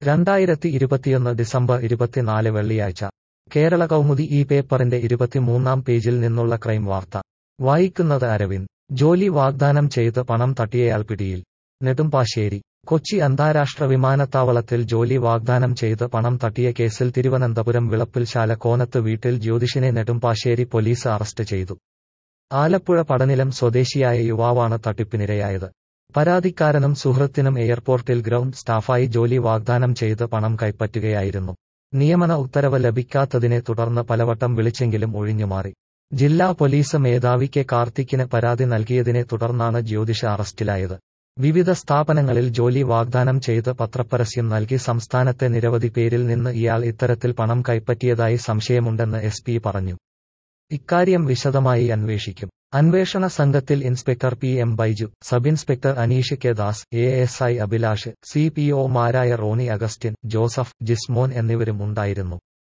രണ്ടായിരത്തി ഇരുപത്തിയൊന്ന് ഡിസംബർ ഇരുപത്തിനാല് വെള്ളിയാഴ്ച കേരള കൗമുദി ഈ പേപ്പറിന്റെ ഇരുപത്തിമൂന്നാം പേജിൽ നിന്നുള്ള ക്രൈം വാർത്ത വായിക്കുന്നത് അരവിന്ദ് ജോലി വാഗ്ദാനം ചെയ്ത് പണം തട്ടിയയാൾ പിടിയിൽ നെടുമ്പാശ്ശേരി കൊച്ചി അന്താരാഷ്ട്ര വിമാനത്താവളത്തിൽ ജോലി വാഗ്ദാനം ചെയ്ത് പണം തട്ടിയ കേസിൽ തിരുവനന്തപുരം വിളപ്പിൽശാല കോനത്ത് വീട്ടിൽ ജ്യോതിഷിനെ നെടുമ്പാശ്ശേരി പോലീസ് അറസ്റ്റ് ചെയ്തു ആലപ്പുഴ പടനിലം സ്വദേശിയായ യുവാവാണ് തട്ടിപ്പിനിരയായത് പരാതിക്കാരനും സുഹൃത്തിനും എയർപോർട്ടിൽ ഗ്രൗണ്ട് സ്റ്റാഫായി ജോലി വാഗ്ദാനം ചെയ്ത് പണം കൈപ്പറ്റുകയായിരുന്നു നിയമന ഉത്തരവ് ലഭിക്കാത്തതിനെ തുടർന്ന് പലവട്ടം വിളിച്ചെങ്കിലും ഒഴിഞ്ഞുമാറി ജില്ലാ പോലീസ് മേധാവി കെ കാർത്തിക്കിന് പരാതി നൽകിയതിനെ തുടർന്നാണ് ജ്യോതിഷ അറസ്റ്റിലായത് വിവിധ സ്ഥാപനങ്ങളിൽ ജോലി വാഗ്ദാനം ചെയ്ത് പത്രപ്പരസ്യം നൽകി സംസ്ഥാനത്തെ നിരവധി പേരിൽ നിന്ന് ഇയാൾ ഇത്തരത്തിൽ പണം കൈപ്പറ്റിയതായി സംശയമുണ്ടെന്ന് എസ് പി പറഞ്ഞു ഇക്കാര്യം വിശദമായി അന്വേഷിക്കും അന്വേഷണ സംഘത്തിൽ inspector P M Baiju sub inspector Aneesh K Das A S I Abhilash C P ഒമാരായ റോണി അഗസ്റ്റിൻ ജോസഫ് ജിസ്മോൻ എന്നിവരും ഉണ്ടായിരുന്നു